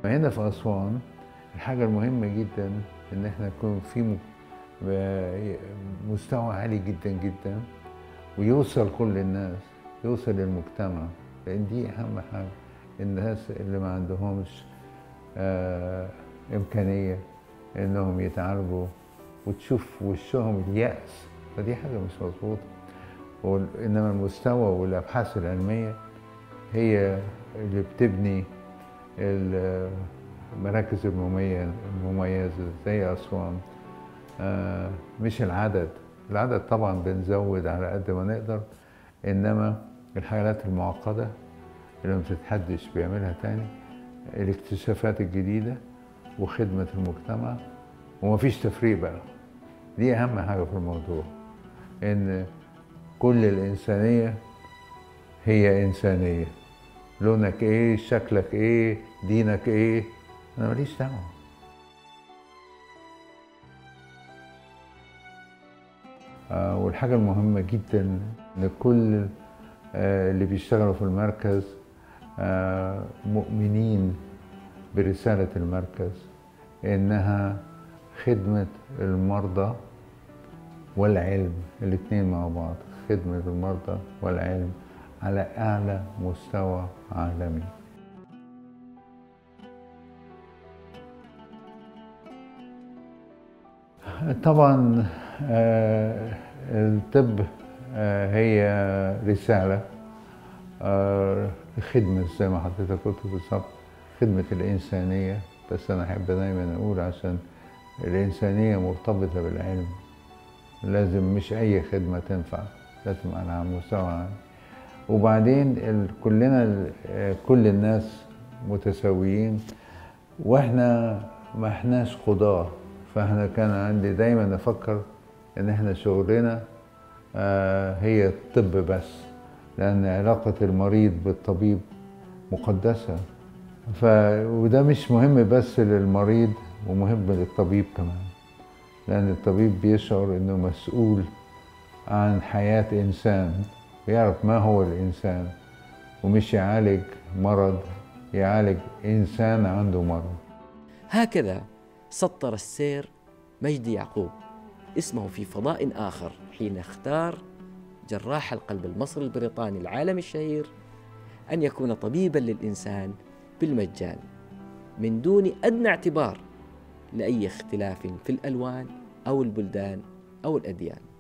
هنا في أسوان الحاجة المهمة جدا إن احنا يكون في م- ب- مستوى عالي جدا جدا ويوصل كل الناس يوصل للمجتمع لأن دي أهم حاجة الناس اللي ما عندهمش آه إمكانية إنهم يتعالجوا وتشوف وشهم اليأس فدي حاجة مش مظبوطة وال- إنما المستوى والأبحاث العلمية هي اللي بتبني المراكز المميزة المميزة زي أسوان آه، مش العدد العدد طبعا بنزود على قد ما نقدر إنما الحالات المعقدة اللي ما بتتحدش بيعملها تاني الاكتشافات الجديدة وخدمة المجتمع ومفيش تفريق بقى دي أهم حاجة في الموضوع إن كل الإنسانية هي إنسانية لونك إيه شكلك إيه دينك إيه أنا ماليش دعوة آه، والحاجة المهمة جدا إن كل آه، اللي بيشتغلوا في المركز آه، مؤمنين برسالة المركز إنها خدمة المرضى والعلم الاتنين مع بعض خدمة المرضى والعلم على أعلى مستوى عالمي طبعا آه، الطب آه، هي رسالة آه، خدمة زي ما حضرتك قلت بالظبط خدمة الإنسانية بس أنا أحب دايما أقول عشان الإنسانية مرتبطة بالعلم لازم مش أي خدمة تنفع لازم على مستوى عام وبعدين ال- كلنا ال- آه، كل الناس متساويين واحنا ما احناش قضاة فاحنا كان عندي دايما افكر ان احنا شغلنا آه، هي الطب بس لان علاقة المريض بالطبيب مقدسة ف... وده مش مهم بس للمريض ومهم للطبيب كمان لأن الطبيب بيشعر إنه مسؤول عن حياة إنسان ويعرف ما هو الإنسان ومش يعالج مرض يعالج إنسان عنده مرض هكذا سطر السير مجدي يعقوب اسمه في فضاء آخر حين اختار جراح القلب المصري البريطاني العالمي الشهير أن يكون طبيبا للإنسان بالمجان من دون أدنى اعتبار لأي اختلاف في الألوان أو البلدان أو الأديان